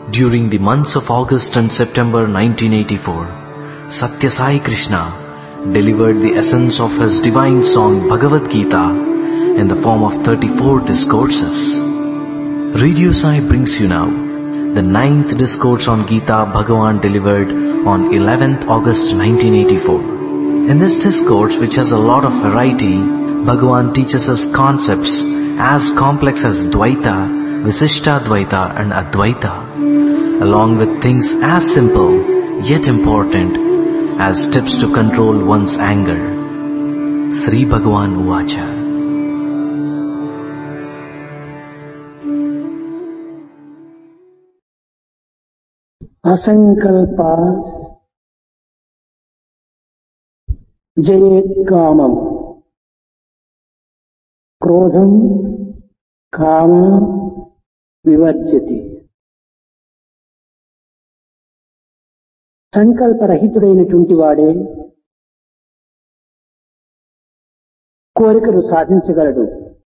During the months of August and September 1984, Satya Sai Krishna delivered the essence of his divine song Bhagavad Gita in the form of 34 discourses. Radio Sai brings you now the ninth discourse on Gita Bhagavan delivered on 11th August 1984. In this discourse, which has a lot of variety, Bhagavan teaches us concepts as complex as Dvaita, Visishta Dvaita and Advaita, along with things as simple yet important as tips to control one's anger. Sri Bhagavan Uvacha. అసంకల్ప జయేత్కామం క్రోధం కామ వివర్జతి సంకల్పరహితుడైనటువంటి వాడే కోరికలు సాధించగలడు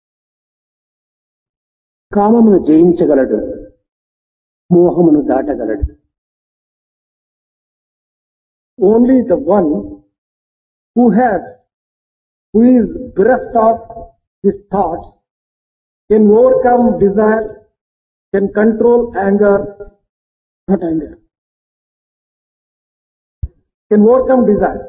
కామమును జయించగలడు మోహమును దాటగలడు only the one who has, who is bereft of his thoughts, can overcome desire, can control anger, not anger, can overcome desires.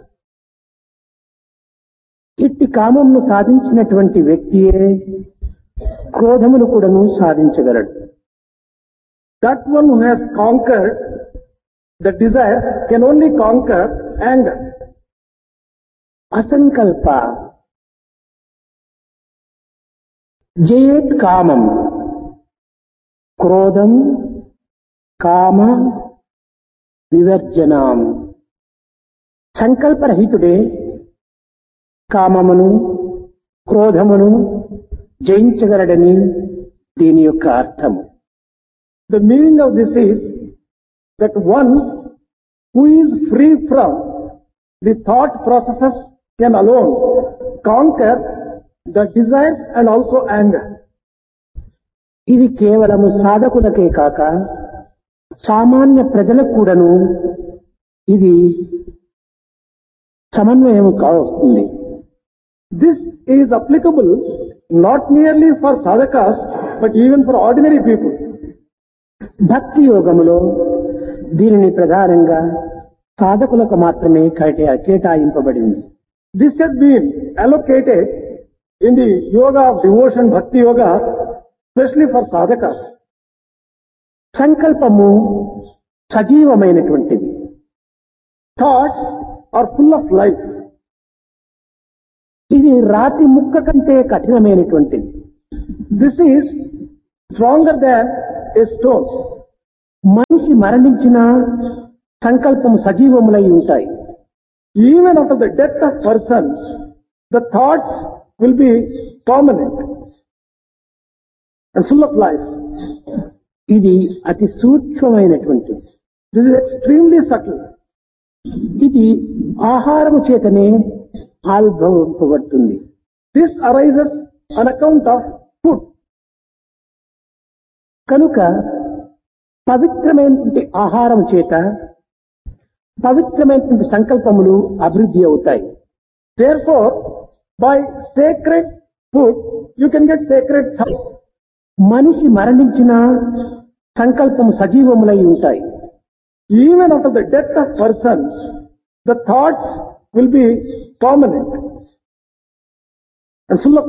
ఇట్టి కామంను సాధించినటువంటి వ్యక్తియే క్రోధమును కూడాను సాధించగలడు That one who has conquered the desires can only conquer anger. అసంకల్ప జయేత్ కామం క్రోధం కామ వివర్జనం సంకల్పరహితుడే కామమును క్రోధమును జయించగలడని దీని యొక్క అర్థము The meaning of this is that one who is free from the thought processes can alone conquer the desires and also anger. ఇది కేవలము సాధకులకే కాక సామాన్య ప్రజలకు కూడాను ఇది సమన్వయం కావస్తుంది This is applicable not merely for sadhakas but even for ordinary people. భక్తి యోగములో దీనిని ప్రధానంగా సాధకులకు మాత్రమే కేటా కేటాయింపబడింది This has been allocated in the yoga of devotion, bhakti yoga, especially for sadhakas. సంకల్పము సజీవమైనటువంటిది Thoughts are full of life. ఇది రాతి ముక్క కంటే కఠినమైనటువంటిది This is stronger than a stone. మనిషి మరణించిన సంకల్పము సజీవములై ఉంటాయి Even after the death of persons, the thoughts will be permanent and full of life. ఇది అతి సూక్ష్మమైనటువంటిది This is extremely subtle. ఇది ఆహారము చేతనే ఆవిర్భవింపబడుతుంది This arises on account of food. కనుక పవిత్రమైనటువంటి ఆహారం చేత పవిత్రమైనటువంటి సంకల్పములు అభివృద్ధి అవుతాయి Therefore, by sacred food, you can get sacred thoughts. మనిషి మరణించిన సంకల్పము సజీవములై ఉంటాయి Even after the death of persons, the thoughts will be permanent and full of